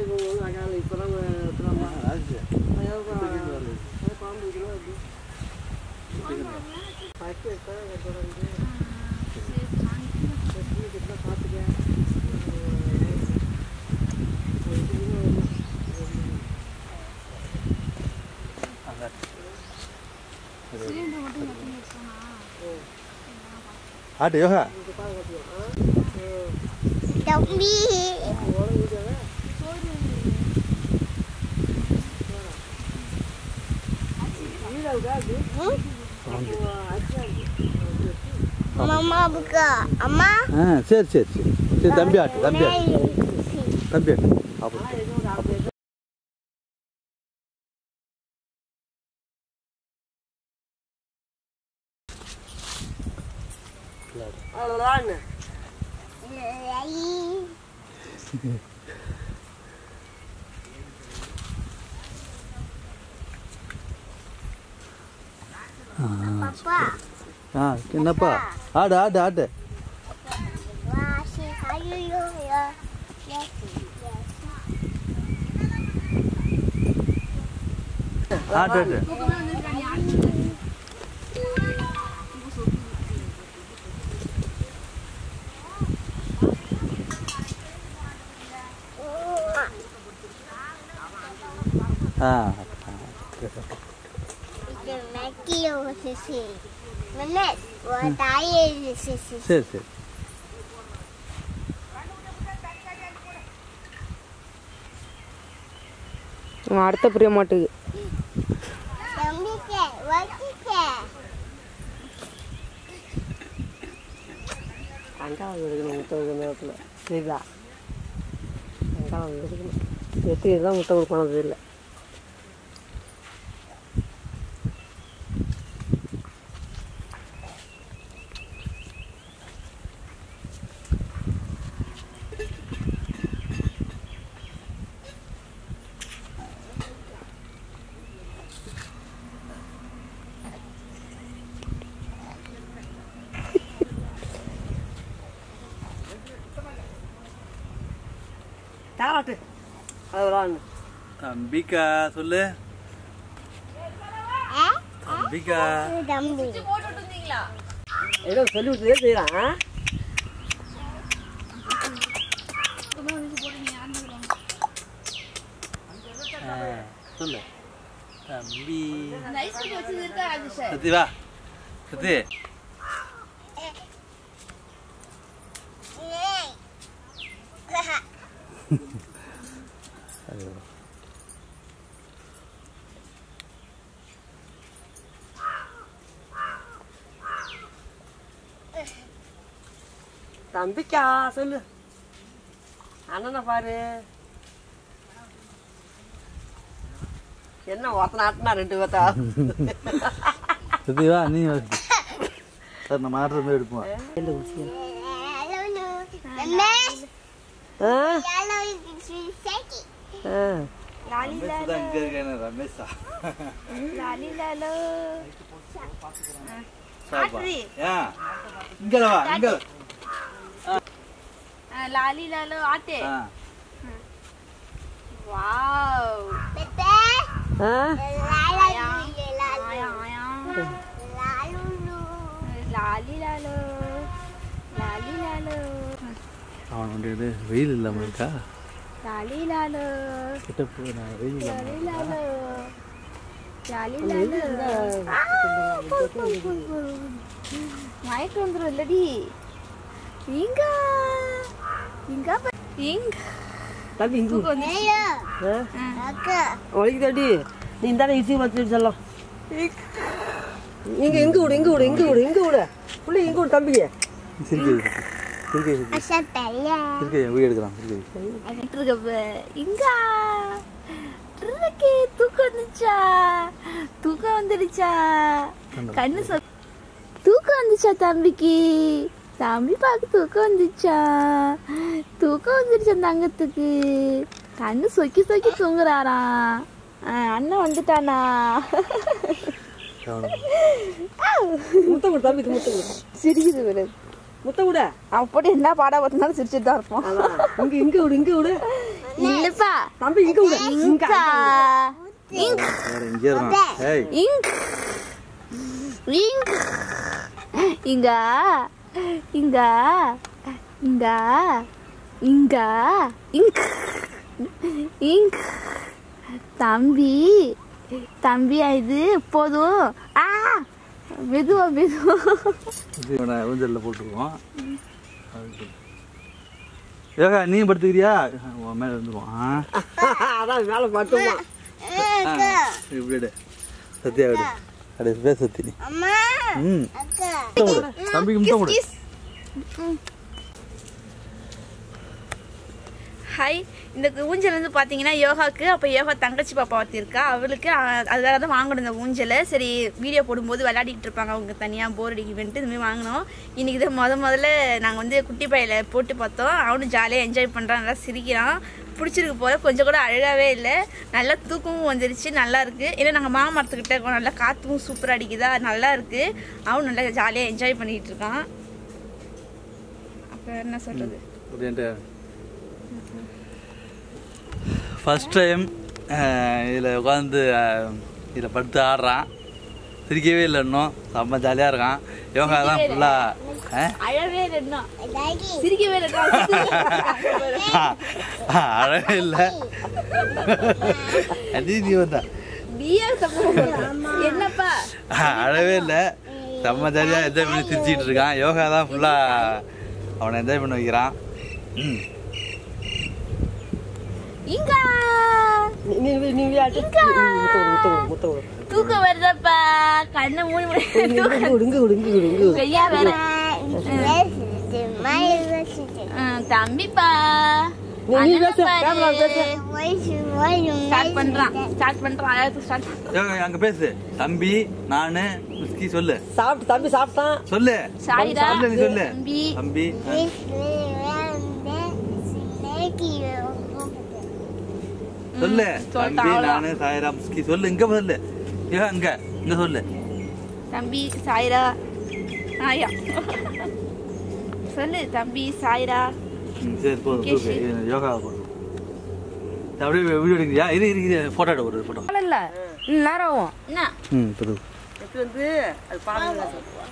வாங்கி போகும்போது அகால இப்போ தான் எத்தனாமா அது சரி. பாம்பு வைக்கணும் அப்படி ஃபஸ்ட்டு எடுத்தா தொடர்ந்து பார்த்துக்க அங்க. ஆட்டு யோகா தம்பி அம்மா புக்கா அம்மா ஆ சரி சரி சரி சரி தம்பி ஆட்டு தம்பி ஆட்டு தம்பி ஆட்டு அப்புறம் அவ்வளோதான் பாப்பா ஆ என்னப்பா ஆடு ஆடு ஆடு வாசி ஐயோ யா ஆட்டு ஆட்டு ஆ இது மெக்கியோ சிசி மன்னஸ் ஒரு தாயே சிசி சரி சரி அடுத்த புரிய மாட்டுக்கு தம்பிக்கே வச்சிக்கே அங்காவது எடுக்கணும் முட்டை கொடுக்குற நேரத்தில் சரிதா அங்காவது எடுக்கணும் எத்தனை தான் முட்டை கொடுக்கணும் தெரியல தாராட்டு அது விளாட்னு தம்பிக்கா சொல்லு தம்பிக்கா தம்பி ஏதோ சொல்லி விட்டுதே செய்கிறான் ஆ, சொல்லு தம்பி சத்தி வா சத்தி தம்பிக்கா சொல்லு அண்ணனை பாரு என்ன ஒருத்தனை ஆட்டினா ரெண்டு பேர்த்தா சத்தி வா நீ வா சார் நம்ம ஆடுற மாதிரி எடுப்போம் ஹலோ ஆ ஹலோ சேக்கி ஆ இங்க இருக்கேன் ரமேஷா சாப்பா ஏன் இங்க வா இங்க லாலி லாலோ ஆட்டே ஆ வாவ் பெப்பே ஆ லாலா லாலா ஆயா ஆயா லாலுலு லாலி லாலோ லாலி லாலோ அவன் வந்து வெயில் இல்லாம இருக்கா லாலி லாலோ கிட்ட போ நான் வெயில் இல்லாம லாலி லாலோ லாலி லாலோ மயக்கம் வந்துரும் இல்லடி இங்க இங்க பா- இங்க தம்பி இங்கு ஐயோ ஆ அக்கா ஒழிக்குதாடி நீ தானே ஈஸி வச்சு செல்லம் இங்க இங்க விடு இங்க விடு இங்க விடு இங்க விடு புள்ளி இங்க விடு தம்பிக்கு சிரிக்கை சிரிக்கை அசா பெரிய சிரிக்கை வீடு எடுக்கலாம் சிரிக்கை இருக்க இங்க இருக்கு தூக்கம் வந்துச்சா தூக்கம் வந்துடுச்சா கண்ணு சொ தூக்கம் வந்துச்சா தம்பிக்கு தம்பி பார்க்க தூக்கம் வந்துச்சா தூக்கம் வந்துடுச்சா தங்கத்துக்கு கண்ணு சொக்கி சொக்கி தூங்குறாராம் ஆ, அண்ணன் வந்துட்டானா முட்டை விடு தம்பிக்கு முட்டை விடு சிரிக்குது விடு முட்டை விட அவன் போட்டு என்ன பாடா பார்த்தாலும் சிரிச்சுட்டு தான் இருப்பான் அதான் இங்க இங்க விடு இங்க விடு இல்லப்பா தம்பி இங்க விடு இங்க இங்கா இங்க் வேற இங்கே இருக்கான் ஏய் இங்க் இங்க் இங்கா இங்கா இங்கா இங்கா இங்க் இங்க் தம்பி தம்பியா இது போதும் ஆ மெதுவா மெதுவா இது இவனை ஊஞ்சலில் போட்டுருவோம் யோகா நீ படுத்துக்கிறியா உன் மேலே இருந்துருவான் அதான் வேலை மட்டுமா இப்படி எடு. சத்யா விடு அப்படியே பேச சத்தி நீ அம்மா ம் அக்கா முத்தம் கொடு தம்பிக்கு முத்தம் கொடு ஹாய் இந்த ஊஞ்சல் வந்து பார்த்தீங்கன்னா யோகாக்கு அப்போ யோகா தங்கச்சி பாப்பா ஒருத்தி இருக்கா அவளுக்கு அஹ், அதுக்காக தான் வாங்கணும் இந்த ஊஞ்சலை சரி வீடியோ போடும்போது விளையாடிட்டு இருப்பாங்க அவங்க தனியாக போர் அடிக்குதுன்ட்டு இதுமாதிரி வாங்கினோம் இன்றைக்கி தான் முத முதல்ல நாங்கள் வந்து குட்டி பையில போட்டு பார்த்தோம் அவனும் ஜாலியாக என்ஜாய் பண்ணுறான் நல்லா சிரிக்கிறான் பிடிச்சிருக்கு போல கொஞ்சம் கூட அழகாவே இல்லை நல்லா தூக்கமும் வந்துருச்சு நல்லா இருக்கு ஏன்னா நாங்கள் மாமரத்துக்கிட்ட இருக்கோம் நல்லா காற்றும் சூப்பராக அடிக்குதா நல்லா இருக்கு அவன் நல்லா ஜாலியாக என்ஜாய் பண்ணிட்டு இருக்கான் அப்போ என்ன சொல்கிறது அப்படின்ட்டு ஃபஸ்ட் டைம் இதில் உட்காந்து இதில் படுத்து ஆடுறான் சிரிக்கவே இல்லை இன்னும் செம்ம ஜாலியாக இருக்கான் யோகா தான் ஃபுல்லாக அழவே இல்லை இன்னும். டாடி சிரிக்கவே இல்லை அழகே இல்லை அது நீ வந்தா நீயே தப்பு என்னப்பா அழவே இல்லை செம்ம ஜாலியாக என்ஜாய் பண்ணி சிரிச்சிட்டு இருக்கான் யோகா தான் ஃபுல்லாக அவனை என்ஜாய் பண்ண வைக்கிறான் ம் இங்க நீ நீ நீ விளையாட்டு முத்த விடு முத்த விடு முத்த விடு தூக்கம் வருதப்பா கண்ணை மூடி மூடி இங்க விடு இங்க விடு இங்க விடு இங்க விடு கையா வேற பேசுது மாதிரி பேசுது ம், தம்பிப்பா நீ நீ பேசு கேமரா பேசு வயசு வயசு ஸ்டார்ட் பண்றான் ஸ்டார்ட் பண்றான் அழகு ஸ்டார்ட் பண்றான் யோகா அங்கே பேசு தம்பி நானு மிஸ்கி சொல்லு சாப்பிட்டு தம்பி சாப்பிட்டான் சொல்லு சாரிடா சொல்லு நீ சொல்லு தம்பி தம்பி சொல்லு சொல்லிட்டான் தம்பி அவ்வளவுதான். நானு சாயரா மிஸ்கி சொல்லு இங்க சொல்லு யோகா இங்க இங்க சொல்லு தம்பி சாய்ரா ஆயா சொல்லு தம்பி சாய்ரா ம், சரி போதும் கேஷு. தூக்கு. இது யோகா போதும் அப்படியே வீடியோ எடுக்கிறியா இரு இரு இரு ஃபோட்டோ எடு ஒரு ஃபோட்டோ இல்ல நேரம் ஆகும் என்ன ம் புது எடுத்து வந்து அது பாருங்க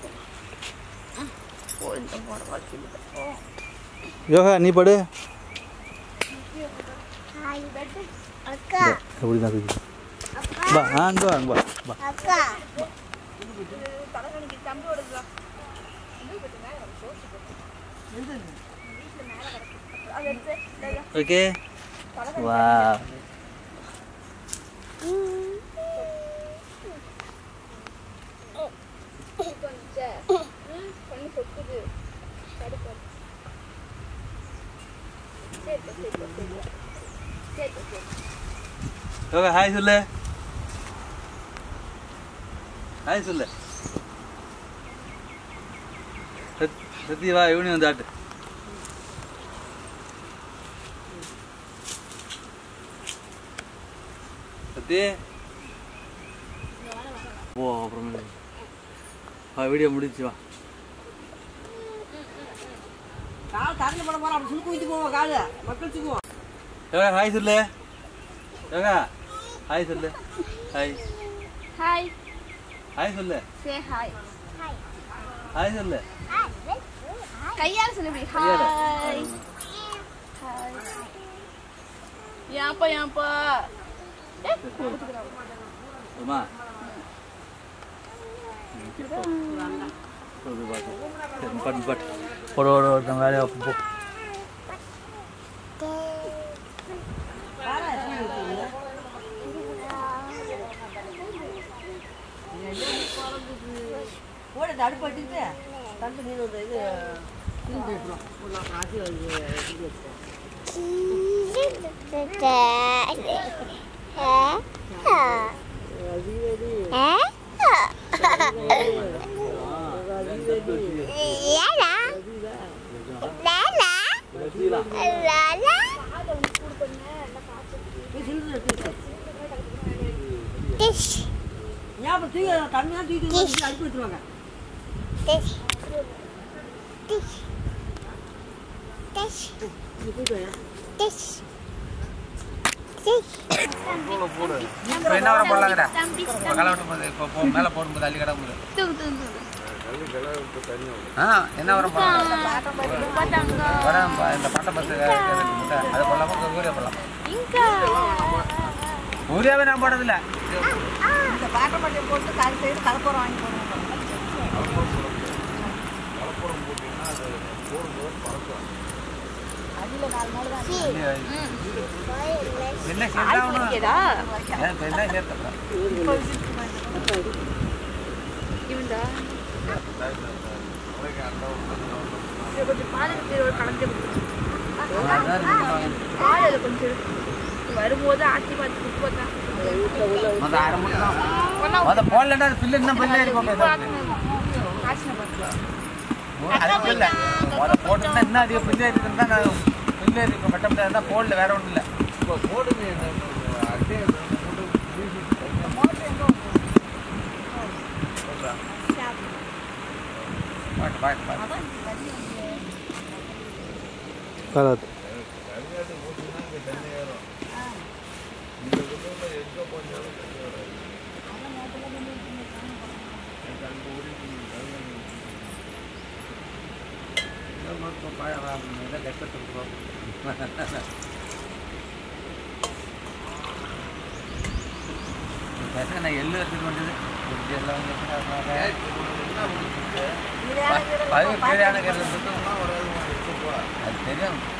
யோகா நீ படு அக்கா எப்படி தான் இருக்கு பா ஆ அங்க வா அங்க வா பா அக்கா ஓகே வா யோகா ஹாய் சொல்லு ஹாய் சொல்லு சத்- சத்தி வா இவனி வந்து ஆட்டு சத்தி ஓ அப்புறமே வா வீடியோ முடிச்சு வா கால் தரல போட போறோம் அப்படி சுருக்கு ஊத்தி போவோம் காலு மக்கள் சுக்குவோம் யோகா ஹாய் சொல்லு யோகா ஹாய் சொல்லு ஹாய் ஹாய் ஹாய் சொல்லு சே ஹாய் ஹாய் சொல்லு கையால சொல்லு இப்படி. கையால. ஹாய் ஹாய் ஏன்ப்பா ஏன்ப்பா ஏ, கொடுத்துக்கிறான். அம்மா பட் பட் ஒரு ஒரு ஒருத்தன் வேலையை போ ஓட இந்த அடுப்பு வச்சுக்கிட்டு தம்பி நீ வந்து இது திரும்பி விட்டுரும் ஒரு நாள் ஆச்சு அது இது வச்சுக்கோ நீ சில்லு எடுத்து ஞாபகம் தூக்கி தண்ணியாக தூக்கி தூக்கி அடுப்பு வச்சுருவாங்க நீ போயிட்டு வாயா. இப்போ என்ன வர போடலாங்கிற இப்போ களை வெட்டும் போது இப்போ போ மேலே போடும்போது அள்ளி கிடக்கும் போது தூக்கு தூக்கு ஆ என்ன வர போடலாம் வரேன் பா, இந்த பட்டை பத்து அதை போடலாமா இல்லை ஊரியா போடலாம் இங்கா ஊரியாவே நான் போடுறதில்ல இந்த பாட்டை பட்டியை போட்டு கால் சைடு கலப்புறம் வாங்கி போடுவோம் அடியில் நாலு நாள் தான் என்ன சேர்த்தாகணும் கேடா ஏன் இப்போ என்ன சேர்த்தப்ப இவன்டா இது கொஞ்சம் பாலுக்கு கலந்து அதான் இருக்கு. பால் அதில் கொஞ்சம் இருக்கு. வரும்போது ஆட்டி பார்த்து குக் பார்த்தா மொத அரை மூட்டை தான். மொத போடலன்னா அது பில்லு இன்னும் பில்லு ஏறி போகும் காய்ச்சின பார்த்து அது இல்லை மொத போட்டுருந்தா இன்னும் அதிக பில்லு ஏறி இருந்தா நான் பில்லு ஏறி இருக்கும் மட்டம் இருந்தால் போடல வேற ஒன்றும் இல்லை பாட்டு பாட்டு பாட்டு கலர் நான் எள்ளு எடுத்துட்டு வந்தது இப்படி எல்லாம் வந்து இது பயிர் கீழே அது தெரியும்